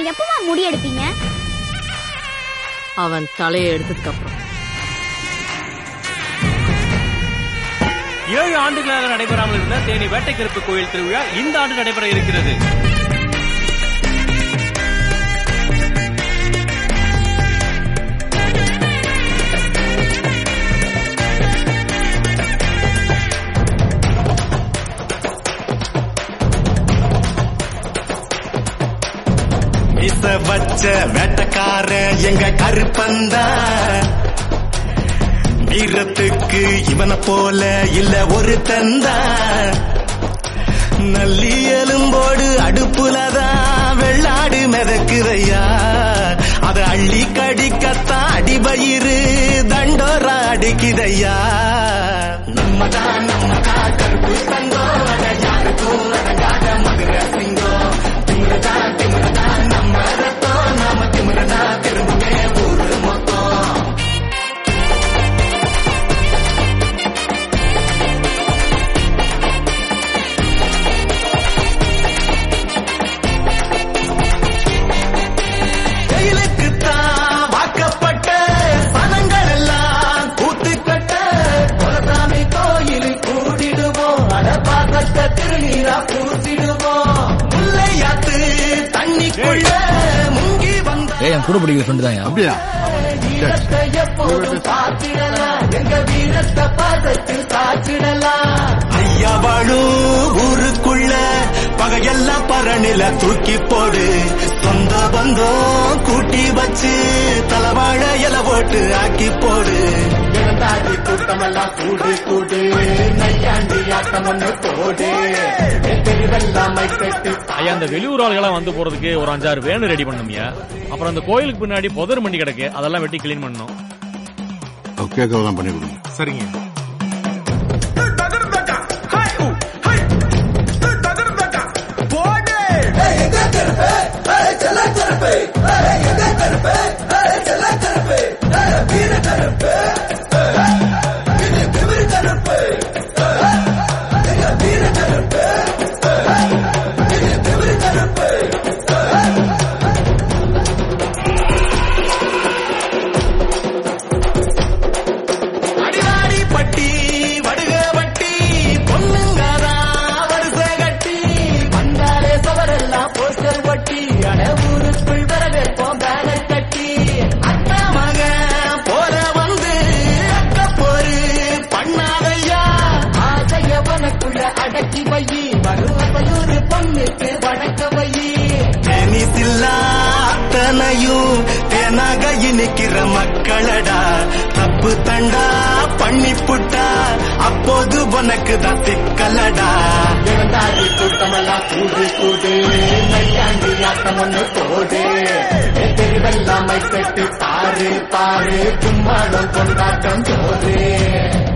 எப்பமா முடி எடுப்பீங்க அவன் தலையை எடுத்ததுக்கு அப்புறம் ஏழு ஆண்டுகளாக நடைபெறாமல் இருந்த தேனி வேட்டைக்கருப்பு கோயில் திருவிழா இந்த ஆண்டு நடைபெற இருக்கிறது மீச வச்ச வேட்டக்கார எங்க கருப்பந்தா வீரத்துக்கு இவனை போல இல்ல ஒரு தந்தா நல்லி எலும்போடு அடுப்புலதான் வெள்ளாடு மிதக்குதையா அத அள்ளி கடிக்கத்தான் அடிபயிறு தண்டோரா அடிக்குதையா நம்ம தான் நம்ம தான் கருப்பு தங்கம் அட யாருக்கும் அடங்காத மதுரை சிங்கம் திமிரதான் திமிரதான் நம்ம ரத்தம் நாம திமிரனா திரும்புமே ஊரு மொத்தம் ஜெயிலுக்குத்தான் வாக்கப்பட்ட சனங்கள் எல்லாம் கூத்துக்கட்ட குலசாமி கோயிலில் கூடிடுவோம் அடபாசத்த திருநீரா பூசிடுவோம் முல்லையாத்து தண்ணிக்குள்ள முங்கி வந்த ஏய் என் கூட படிக்கிற ஃப்ரெண்டு தான் அப்படியா வீரத்தை எப்போதும் பார்த்திடலாம் எங்க வீரத்தை பாதத்தில் சாச்சிடலாம் ஐயா வாழும் ஊருக்குள்ள பகையெல்லாம் பரணில தூக்கி போடு சொந்த பந்தம் கூட்டி வச்சு தலவாழ இல போட்டு ஆக்கி போடு இறந்தாடி கூட்டமெல்லாம் கூடு கூடு நையாண்டி ஆட்டம் ஒண்ணு போடு தெருவெல்லாம் மைக்கெட்டு ஐயா அந்த வெளியூர் ஆளுகளாம் வந்து போறதுக்கு ஒரு அஞ்சாறு வேனு ரெடி பண்ணுமியா அப்புறம் அந்த கோயிலுக்கு பின்னாடி புதர் மண்டி கிடக்கு அதெல்லாம் வெட்டி கிளீன் பண்ணணும் கேட்கறதெல்லாம் பண்ணி கொடுங்க சரிங்க அடிவாடி பட்டி வடுக வட்டி பொண்ணுங்காரா வருச கட்டி வந்தாலே சவரெல்லாம் போஸ்டர் ஒட்டி அட ஊருக்குள் வரவேற்போம் பேனர் கட்டி அக்கா மக போல வந்து அக்க போரு பண்ணாதையா ஆசைய வனக்குள்ள அடக்கி வையி வருவசலூர் பொண்ணுக்கு வணக்க வையி டென்னிஸில்லா அத்தனையும் தேனாக இனிக்கிற மக்களடா தப்பு தண்டா பண்ணி புட்டா அப்போது உனக்கு தான் சிக்கலடா இறந்தாடி கூட்டமெல்லாம் கூடு கூடு நையாண்டி ஆட்டம் ஒண்ணு போடு தெருவெல்லாம் மைக்கெட்டு பாரு பாரு கும்மாளம் கொண்டாட்டம் போது